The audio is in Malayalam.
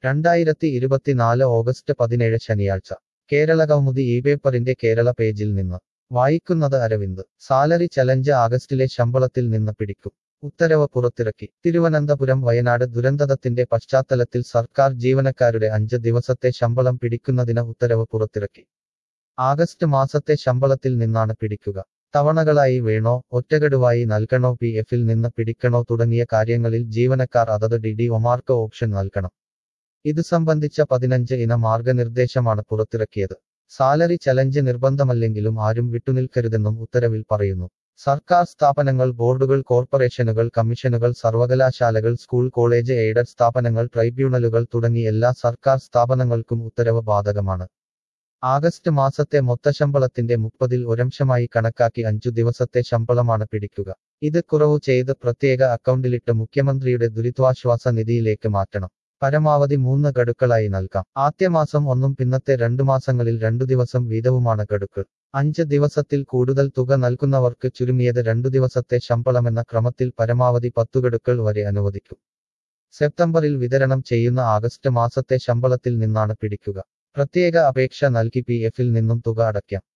രണ്ടായിരത്തി ഇരുപത്തിനാല് ഓഗസ്റ്റ് പതിനേഴ് ശനിയാഴ്ച കേരള കൗമുദി ഈ പേപ്പറിന്റെ കേരള പേജിൽ നിന്ന് വായിക്കുന്നത് അരവിന്ദ് സാലറി ചലഞ്ച് ആഗസ്റ്റിലെ ശമ്പളത്തിൽ നിന്ന് പിടിക്കും ഉത്തരവ് പുറത്തിറക്കി തിരുവനന്തപുരം വയനാട് ദുരന്തത്തിന്റെ പശ്ചാത്തലത്തിൽ സർക്കാർ ജീവനക്കാരുടെ അഞ്ച് ദിവസത്തെ ശമ്പളം പിടിക്കുന്നതിന് ഉത്തരവ് പുറത്തിറക്കി ആഗസ്റ്റ് മാസത്തെ ശമ്പളത്തിൽ നിന്നാണ് പിടിക്കുക തവണകളായി വേണോ ഒറ്റഗഡുവായി നൽകണോ പി എഫിൽ നിന്ന് പിടിക്കണോ തുടങ്ങിയ കാര്യങ്ങളിൽ ജീവനക്കാർ അതത് ഡി ഡി ഒമാർക്ക് ഓപ്ഷൻ നൽകണം ഇത് സംബന്ധിച്ച പതിനഞ്ച് ഇന മാർഗനിർദ്ദേശമാണ് പുറത്തിറക്കിയത് സാലറി ചലഞ്ച് നിർബന്ധമല്ലെങ്കിലും ആരും വിട്ടുനിൽക്കരുതെന്നും ഉത്തരവിൽ പറയുന്നു സർക്കാർ സ്ഥാപനങ്ങൾ ബോർഡുകൾ കോർപ്പറേഷനുകൾ കമ്മീഷനുകൾ സർവകലാശാലകൾ സ്കൂൾ കോളേജ് എയ്ഡഡ് സ്ഥാപനങ്ങൾ ട്രൈബ്യൂണലുകൾ തുടങ്ങി എല്ലാ സർക്കാർ സ്ഥാപനങ്ങൾക്കും ഉത്തരവ് ബാധകമാണ് ആഗസ്റ്റ് മാസത്തെ മൊത്തശമ്പളത്തിന്റെ മുപ്പതിൽ ഒരംശമായി കണക്കാക്കി അഞ്ചു ദിവസത്തെ ശമ്പളമാണ് പിടിക്കുക ഇത് കുറവ് ചെയ്ത് പ്രത്യേക അക്കൗണ്ടിലിട്ട് മുഖ്യമന്ത്രിയുടെ ദുരിതാശ്വാസ നിധിയിലേക്ക് മാറ്റണം പരമാവധി മൂന്ന് ഗഡുക്കളായി നൽകാം ആദ്യ മാസം ഒന്നും പിന്നത്തെ രണ്ടു മാസങ്ങളിൽ രണ്ടു ദിവസം വീതവുമാണ് ഗഡുക്കൾ അഞ്ച് ദിവസത്തിൽ കൂടുതൽ തുക നൽകുന്നവർക്ക് ചുരുങ്ങിയത് രണ്ടു ദിവസത്തെ ശമ്പളമെന്ന ക്രമത്തിൽ പരമാവധി പത്തു ഗഡുക്കൾ വരെ അനുവദിക്കും സെപ്റ്റംബറിൽ വിതരണം ചെയ്യുന്ന ആഗസ്റ്റ് മാസത്തെ ശമ്പളത്തിൽ നിന്നാണ് പിടിക്കുക പ്രത്യേക അപേക്ഷ നൽകി പി എഫിൽ നിന്നും തുക അടയ്ക്കാം